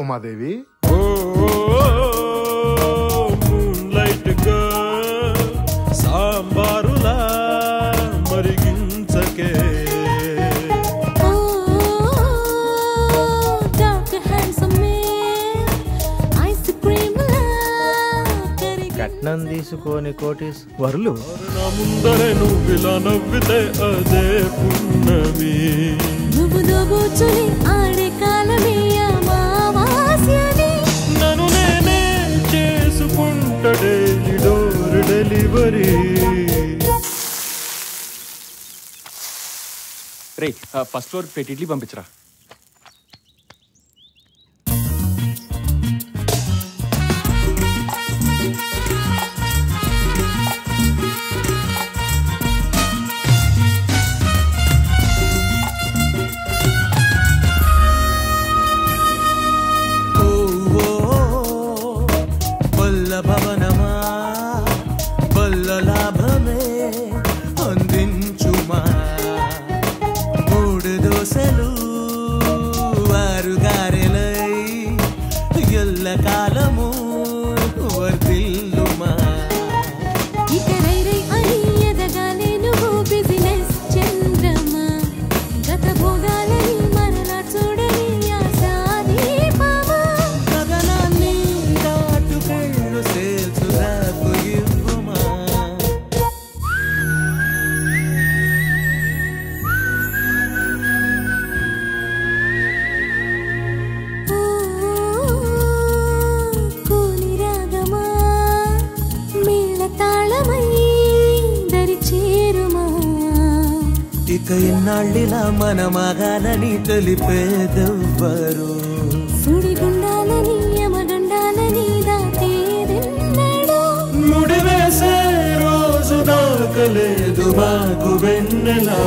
Umadevi moonlight సాంబారులా మరిగించకే కట్నం తీసుకోని కోటీస్ వరులు నా ముందరే నువ్విలా నవ్వితే అదే పున్నమి నువ్వు దోబూచుని ఆడే కాలమే అమావాస్యని నన్ను నేనే చేసుకుంట డైలీ డోర్ డెలివరీ రే ఫస్ట్ ఫ్లోర్ పెట్టి ఇడ్లీ పంపించరా బల్ల భవనమా బల్ల లాభమే అందించుమా మూడు దోశలు ఆరు గారెలై ఎల్ల కాలము వర్దిల్లుమా ఇక రై రై అని ఎదగాలే నువ్వు బిజినెస్ చంద్రమా గత భోగాలని మరలా చూడని ఆశాదీపమా గగనాన్ని దాటుకెళ్ళు సేల్సు రాకు ఇవ్వమా ఓ కూని రాగమా మేళ తాళమై దరి చేరుమా ఇక ఇన్నాళ్ళిలా మన మగాలని తెలిపేదెవ్వరు సుడిగుండాలని యమగండాలని దాటేదెన్నడో ముడివేసే రోజు దాకలేదు మాకు వెన్నెలా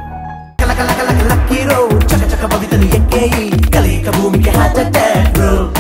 కలకల కలక లక్కీరో చక చక పవితలు ఎక్కేయి కలయిక భూమికి హార్ట్ అటాక్ బ్రో